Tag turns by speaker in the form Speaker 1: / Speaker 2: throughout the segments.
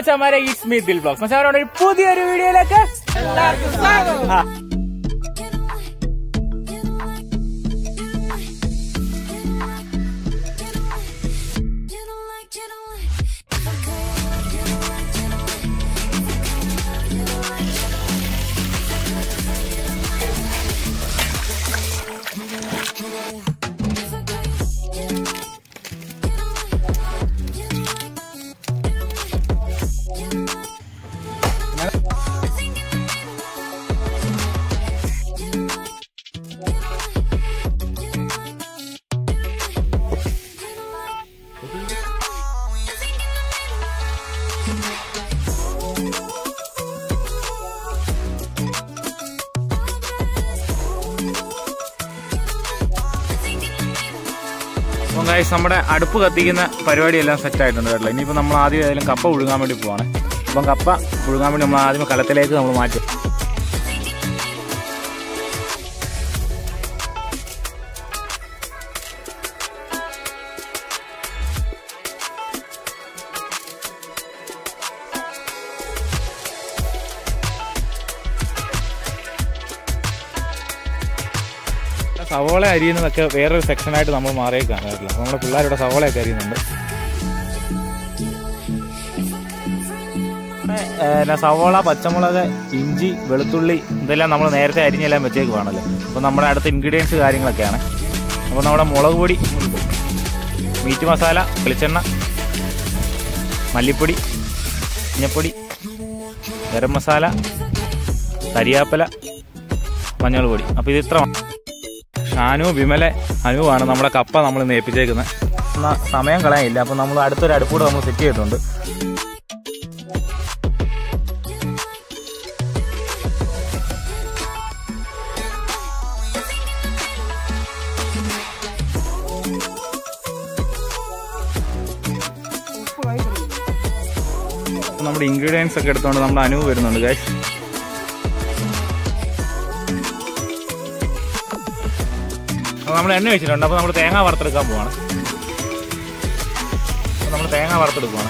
Speaker 1: മച്ചാമാരെ it's me Dil blogs മച്ചാമാരോട് ഒരു പുതിയൊരു വീഡിയോയിലേക്ക് ആ. അപ്പം ഗൈസ് നമ്മുടെ അടുപ്പ് കത്തിക്കുന്ന പരിപാടിയെല്ലാം സെറ്റ് ആയിട്ടുണ്ട് കേട്ടോ ഇനിയിപ്പോൾ നമ്മൾ ആദ്യം ഏതെങ്കിലും കപ്പ പുഴുങ്ങാൻ വേണ്ടി പോവാണ് അപ്പം കപ്പ പുഴുങ്ങാൻ വേണ്ടി നമ്മൾ ആദ്യം കലത്തിലേക്ക് നമ്മൾ മാറ്റും സവോള അരിയുന്നതൊക്കെ വേറൊരു സെക്ഷനായിട്ട് നമ്മൾ മാറിയേക്കാണ് കേട്ടോ നമ്മുടെ പിള്ളേരുടെ സവോളയൊക്കെ അരിയുന്നുണ്ട് ഏ, പിന്നെ സവോള പച്ചമുളക് ഇഞ്ചി വെളുത്തുള്ളി ഇതെല്ലാം നമ്മൾ നേരത്തെ അരിഞ്ഞെല്ലാം വെച്ചേക്കുവാണല്ലോ അപ്പോൾ നമ്മുടെ അടുത്ത ഇൻഗ്രീഡിയൻസ് കാര്യങ്ങളൊക്കെയാണ് അപ്പോൾ നമ്മുടെ മുളക് പൊടി മീറ്റ് മസാല വെളിച്ചെണ്ണ മല്ലിപ്പൊടി മഞ്ഞപ്പൊടി ഗരം മസാല കരിയാപ്പല മഞ്ഞൾ പൊടി അപ്പോൾ ഇത് ഇത്ര ഷാനു വിമലെ അനുവാണ് നമ്മുടെ കപ്പ നമ്മൾ നേപ്പിച്ചേക്കുന്നത് എന്നാ സമയം കളയാനില്ല അപ്പം നമ്മൾ അടുത്തൊരു അടുപ്പൂടെ നമ്മൾ സെറ്റ് ചെയ്തിട്ടുണ്ട് അപ്പം നമ്മുടെ ഇൻഗ്രീഡിയൻസ് ഒക്കെ എടുത്തുകൊണ്ട് നമ്മുടെ അനുവ് വരുന്നുണ്ട് ഗൈസ് അപ്പോൾ നമ്മൾ എണ്ണ വെച്ചിട്ടുണ്ട് അപ്പോൾ നമ്മൾ തേങ്ങ വറുത്തെടുക്കാൻ പോവാണ് അപ്പോൾ നമ്മൾ തേങ്ങ വറുത്തെടുക്കുവാണ്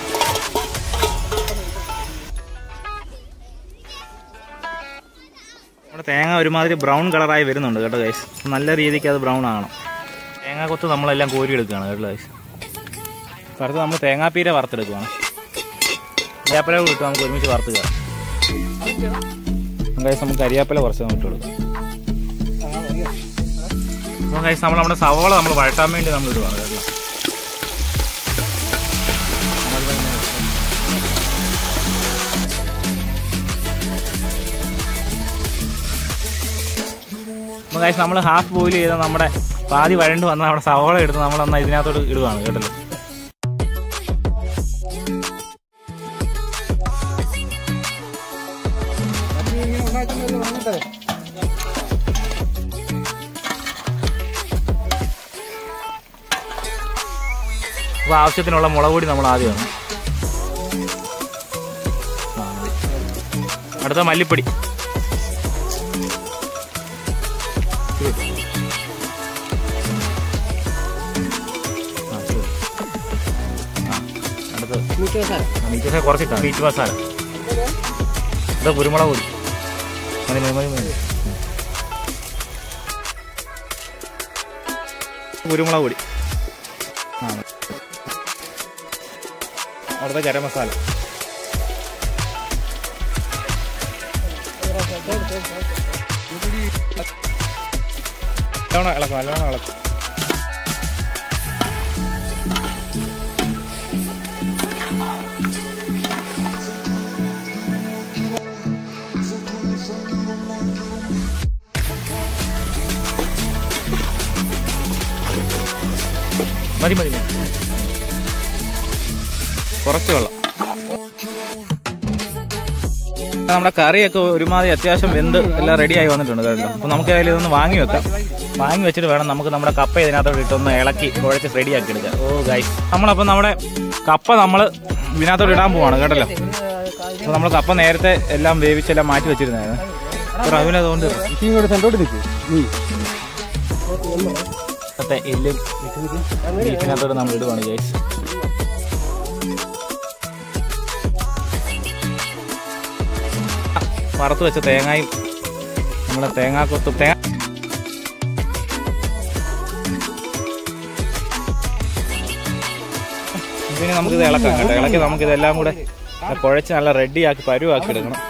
Speaker 1: നമ്മുടെ തേങ്ങ ഒരുമാതിരി ബ്രൗൺ കളറായി വരുന്നുണ്ട് കേട്ടോ ഗൈസ് നല്ല രീതിക്ക് അത് ബ്രൗൺ ആകണം തേങ്ങ കൊത്ത് നമ്മളെല്ലാം കോരി എടുക്കുകയാണ് കേട്ടോ ഗൈസ് അടുത്ത് നമ്മൾ തേങ്ങാപ്പീര വറുത്തെടുക്കുവാണ് കരിയാപ്പല ഇട്ട് നമുക്ക് ഒരുമിച്ച് വറുത്ത് കയറാം ഗൈസ് നമുക്ക് കരിയാപ്പല കുറച്ച് നമുക്ക് ഇട്ട് കൊടുക്കാം അപ്പോൾ ഗൈസ് നമ്മൾ നമ്മുടെ സവോള നമ്മൾ വഴട്ടാൻ വേണ്ടി നമ്മൾ ഇടുവാണ് കേട്ടോ അപ്പോൾ ഗൈസ് നമ്മൾ ഹാഫ് ബോയിൽ ചെയ്ത നമ്മുടെ പാതി വഴണ്ട് വന്ന നമ്മുടെ സവോള എടുത്ത് നമ്മൾ എന്നാൽ ഇതിനകത്തോട്ട് ഇടുവാണ് കേട്ടല്ലോ അപ്പോൾ ആവശ്യത്തിനുള്ള മുളക് പൊടി നമ്മൾ ആദ്യമാണ് ആ, മതി. അടുത്ത മല്ലിപ്പൊടി ആ, ശരി. ആ, അടുത്ത ആ, മീറ്റ് മസാല കുറച്ചിട്ടാണ് മീറ്റ് മസാല ഇത് കുരുമുളക് പൊടി മതി മതി മതി മതി കുരുമുളക് പൊടി ആ മതി. അടുത്ത ഗരം മസാല നല്ലോണം ഇളക്കും നല്ലോണം ഇളക്കും മതി മതി മതി കുറച്ച് വെള്ളം നമ്മുടെ കറിയൊക്കെ ഒരുമാതിരി അത്യാവശ്യം വെന്ത് എല്ലാം റെഡിയായി വന്നിട്ടുണ്ട് കേട്ടോ അപ്പോൾ നമുക്ക് അതിൽ ഇതൊന്ന് വാങ്ങി വെക്കാം വാങ്ങി വെച്ചിട്ട് വേണം നമുക്ക് നമ്മുടെ കപ്പ ഇതിനകത്തോട്ട് ഇട്ടൊന്ന് ഇളക്കി കുഴച്ച് റെഡിയാക്കി എടുക്കാം ഓ ഗൈസ് നമ്മളപ്പോൾ നമ്മുടെ കപ്പ നമ്മൾ ഇതിനകത്തോട്ട് ഇടാൻ പോവാണ് കേട്ടല്ലോ അപ്പോൾ നമ്മൾ കപ്പ നേരത്തെ എല്ലാം വേവിച്ചെല്ലാം മാറ്റി വെച്ചിരുന്നായിരുന്നു അപ്പോൾ റവിനതുകൊണ്ട് കപ്പ എല്ലും ബീഫിനകത്തോട്ട് നമ്മൾ ഇടുവാണ് ഗൈസ് വറുത്ത് വെച്ച തേങ്ങയും നമ്മളെ തേങ്ങാക്കൊത്തും തേങ്ങ ഇതിന് നമുക്കിത് ഇളക്കാം കേട്ടോ ഇളക്കി നമുക്കിതെല്ലാം കൂടെ കുഴച്ച് നല്ല റെഡിയാക്കി പരുവാക്കി എടുക്കണം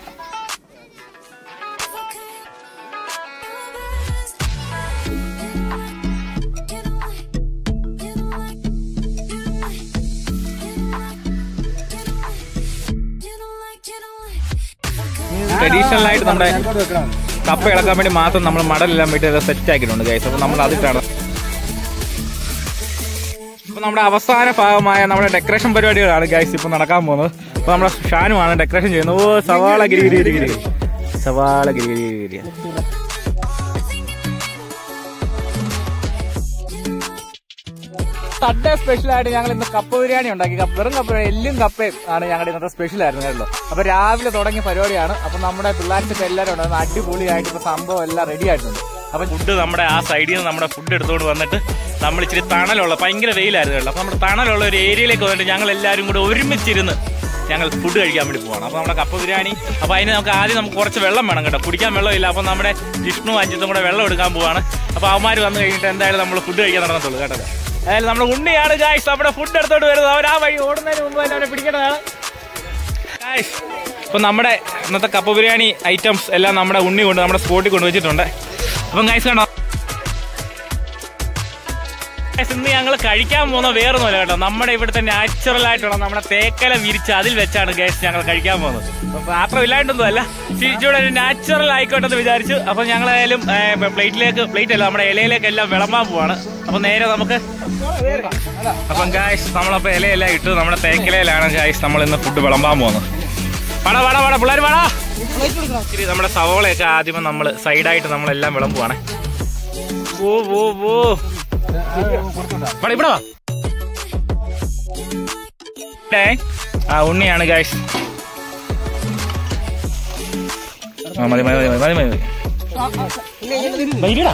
Speaker 1: ട്രഡീഷണൽ ആയിട്ട് നമ്മുടെ കപ്പ ഇളക്കാൻ വേണ്ടി മാത്രം നമ്മൾ മടലെല്ലാം വീട്ടിൽ സെറ്റ് ആക്കിയിട്ടുണ്ട് ഗൈസ് അപ്പൊ നമ്മൾ അതിട്ടാണ് ഇപ്പൊ നമ്മുടെ അവസാന ഭാഗമായ നമ്മുടെ ഡെക്കറേഷൻ പരിപാടികളാണ് ഗൈസ് ഇപ്പൊ നടക്കാൻ പോകുന്നത് അപ്പൊ നമ്മുടെ ഷാനുമാണ് ഡെക്കറേഷൻ ചെയ്യുന്നത് ഓ സവാള ഗിരി ഗിരി ഗിരി ഗിരി സവാള ഗിരി ഗിരി ഗിരി ഗിരി സൺഡേ സ്പെഷ്യൽ ആയിട്ട് ഞങ്ങൾ ഇന്ന് കപ്പ ബിരിയാണി ഉണ്ടാക്കി കപ്പ- വെറും കപ്പ ബിരിയാണി, എല്ലും കപ്പയും ആണ് ഞങ്ങളുടെ ഇന്നത്തെ സ്പെഷ്യൽ ആയിരുന്നു കേട്ടോ അപ്പൊ രാവിലെ തുടങ്ങിയ പരിപാടിയാണ് അപ്പൊ നമ്മുടെ പിള്ളേർക്കൊക്കെ എല്ലാവരും ഉണ്ടായിരുന്നു അടിപൊളിയായിട്ട് ഇപ്പൊ സംഭവം എല്ലാം റെഡി ആയിട്ടുണ്ട് അപ്പൊ ഫുഡ് നമ്മുടെ ആ സൈഡിൽ നിന്ന് നമ്മുടെ ഫുഡ് എടുത്തുകൊണ്ട് വന്നിട്ട് നമ്മൾ ഇച്ചിരി തണലുള്ള ഭയങ്കര വെയിലായിരുന്നു കേട്ടോ അപ്പൊ നമ്മുടെ തണലുള്ള ഒരു ഏരിയയിലേക്ക് വന്നിട്ട് ഞങ്ങൾ എല്ലാവരും കൂടെ ഒരുമിച്ചിരുന്ന് ഞങ്ങൾ ഫുഡ് കഴിക്കാൻ വേണ്ടി പോവാണ് അപ്പൊ നമ്മുടെ കപ്പ ബിരിയാണി അപ്പൊ അതിന് നമുക്ക് ആദ്യം നമുക്ക് കുറച്ച് വെള്ളം വേണം കേട്ടോ കുടിക്കാൻ വെള്ളമില്ല അപ്പൊ നമ്മുടെ വിഷ്ണു അഞ്ചിത്തും കൂടെ വെള്ളം എടുക്കാൻ പോവാണ് അപ്പൊ അവന്മാർ വന്നു കഴിഞ്ഞിട്ട് എന്തായാലും നമ്മൾ ഫുഡ് കഴിക്കാൻ നടന്നത്തുള്ളൂ കേട്ടോ അതായത് നമ്മുടെ ഉണ്ണിയാണ് ഗായ്സ് നമ്മുടെ ഫുഡ് എടുത്തോണ്ട് വരുന്നത് അവർ ആ വഴി ഓടുന്നതിന് മുമ്പ് തന്നെ അവനെ പിടിക്കേണ്ടതാണ് ഗായ്സ് ഇപ്പൊ നമ്മുടെ ഇന്നത്തെ കപ്പ ബിരിയാണി ഐറ്റംസ് എല്ലാം നമ്മുടെ ഉണ്ണി കൊണ്ട് നമ്മുടെ സ്പോട്ടിൽ കൊണ്ട് വെച്ചിട്ടുണ്ട് അപ്പം ഗായ്സ് കണ്ടോ Guys, ഇന്ന് ഞങ്ങൾ കഴിക്കാൻ പോകുന്ന വേറൊന്നുമല്ല കേട്ടോ നമ്മുടെ ഇവിടുത്തെ നാച്ചുറൽ ആയിട്ടുള്ള നമ്മുടെ തേക്കല വിരിച്ച് അതിൽ വെച്ചാണ് ഗൈസ് ഞങ്ങൾ കഴിക്കാൻ പോകുന്നത് അപ്പൊ പാത്രം ഇല്ലാണ്ടൊന്നും അല്ല തിരിച്ചുകൂടെ ഒരു നാച്ചുറൽ ആയിക്കോട്ടെ എന്ന് വിചാരിച്ചു അപ്പൊ ഞങ്ങളായാലും പ്ലേറ്റിലേക്ക് പ്ലേറ്റ് അല്ല നമ്മുടെ ഇലയിലേക്ക് എല്ലാം വിളമ്പാൻ പോവാണ് അപ്പൊ നേരെ നമുക്ക് അപ്പം ഗായ്സ് നമ്മളപ്പോ ഇലയെല്ലാം ഇട്ട് നമ്മുടെ തേക്കിലയിലാണ് ഗായ്സ് നമ്മൾ ഇന്ന് ഫുഡ് വിളമ്പാൻ പോകുന്നത് വാടാ വാടാ വാടാ പിള്ളേർ വാടാ ഇത്തിരി നമ്മുടെ സവോളയൊക്കെ ആദ്യമേ നമ്മൾ സൈഡായിട്ട് നമ്മളെല്ലാം വിളമ്പുവാണ് ഓ ഓ ഓ വാടാ ഇവിടെ വാ ഡേ, ആ ഉണ്ണിയാണ് ഗായ്സ് ആ മതി മതി മതി മതി മതി മതി വൈകിടാ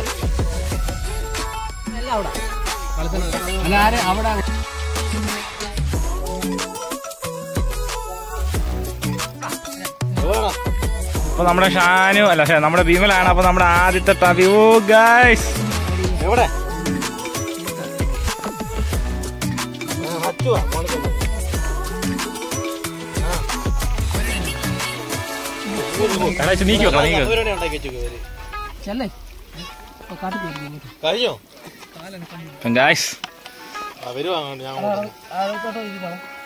Speaker 1: അപ്പൊ നമ്മുടെ ഷാനു അല്ല ശ്ശെ, നമ്മുടെ ഭീമലാണ് അപ്പൊ നമ്മുടെ ആദ്യത്തെ തവി ഓ ഗായ്സ് എവിടെ എടാ, ഇച്ചിരി നീക്കി വെക്കണം നീക്കി
Speaker 2: കഴിഞ്ഞോ
Speaker 1: ഗായ്സ്
Speaker 2: അവര് വാങ്ങണ്ട ഞാൻ